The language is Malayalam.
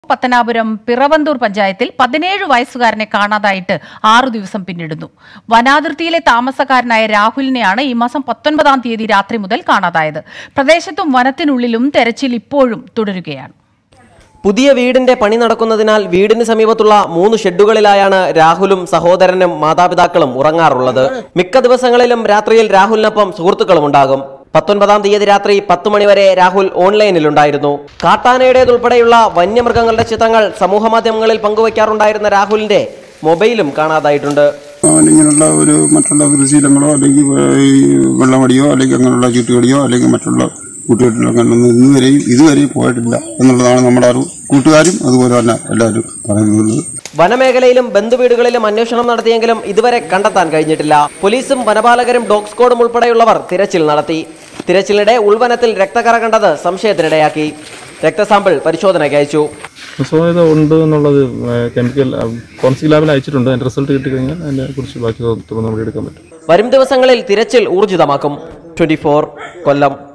പത്തനാപുരം പിറവന്തൂർ പഞ്ചായത്തിൽ പതിനേഴ് വയസ്സുകാരനെ കാണാതായിട്ട് ആറു ദിവസം പിന്നിടുന്നു വനാതിർത്തിയിലെ താമസക്കാരനായ രാഹുലിനെയാണ് ഈ മാസം പത്തൊൻപതാം തീയതി രാത്രി മുതൽ കാണാതായത് പ്രദേശത്തും വനത്തിനുള്ളിലും തെരച്ചിൽ ഇപ്പോഴും തുടരുകയാണ് പുതിയ വീടിന്റെ പണി നടക്കുന്നതിനാൽ വീടിന് സമീപത്തുള്ള മൂന്ന് ഷെഡുകളിലായാണ് രാഹുലും സഹോദരനും മാതാപിതാക്കളും ഉറങ്ങാറുള്ളത് മിക്ക ദിവസങ്ങളിലും രാത്രിയിൽ രാഹുലിനൊപ്പം സുഹൃത്തുക്കളും ഉണ്ടാകും പത്തൊൻപതാം തീയതി രാത്രി പത്ത് മണിവരെ രാഹുൽ ഓൺലൈനിലുണ്ടായിരുന്നു കാട്ടാനയുടേതുൾപ്പെടെയുള്ള വന്യമൃഗങ്ങളുടെ ചിത്രങ്ങൾ സമൂഹമാധ്യമങ്ങളിൽ പങ്കുവയ്ക്കാറുണ്ടായിരുന്ന രാഹുലിന്റെ മൊബൈലും കാണാതായിട്ടുണ്ട് അവനിങ്ങനെയുള്ള ഒരു മറ്റുള്ള പരിശീലനങ്ങളോ അല്ലെങ്കിൽ ഈ വെള്ളമടിയോ അല്ലെങ്കിൽ അങ്ങനെയുള്ള ചീട്ടുകളിയോ അല്ലെങ്കിൽ മറ്റുള്ള കൂട്ടുകെട്ടിലോ അങ്ങനെയൊന്നും ഇന്നുവരെയും ഇതുവരെയും പോയിട്ടില്ല എന്നുള്ളതാണ് നമ്മുടെ അറിവ് കൂട്ടുകാരും അതുപോലെ തന്നെ എല്ലാവരും പറയുന്നത് വനമേഖലയിലും ബന്ധുവീടുകളിലും അന്വേഷണം നടത്തിയെങ്കിലും ഇതുവരെ കണ്ടെത്താൻ കഴിഞ്ഞിട്ടില്ല പോലീസും വനപാലകരും ഡോഗ് സ്ക്വാഡും ഉൾപ്പെടെയുള്ളവർ തിരച്ചിൽ നടത്തി തിരച്ചിലിനിടെ ഉൾവനത്തിൽ രക്തക്കറ കണ്ടത് സംശയത്തിനിടയാക്കി രക്തസാമ്പിൾ പരിശോധനയ്ക്ക് അയച്ചു അസ്വായത ഉണ്ട് എന്നുള്ളത് കെമിക്കൽ ഫോറൻസിക് ലാബിൽ അയച്ചിട്ടുണ്ട് അതിന്റെ റിസൾട്ട് കിട്ടിക്കഴിഞ്ഞാൽ അതിനെ കുറിച്ച് ബാക്കി തുടർന്ന് നടപടി എടുക്കാൻ പറ്റും വരും ദിവസങ്ങളിൽ തിരച്ചിൽ ഊർജിതമാക്കും ട്വന്റി കൊല്ലം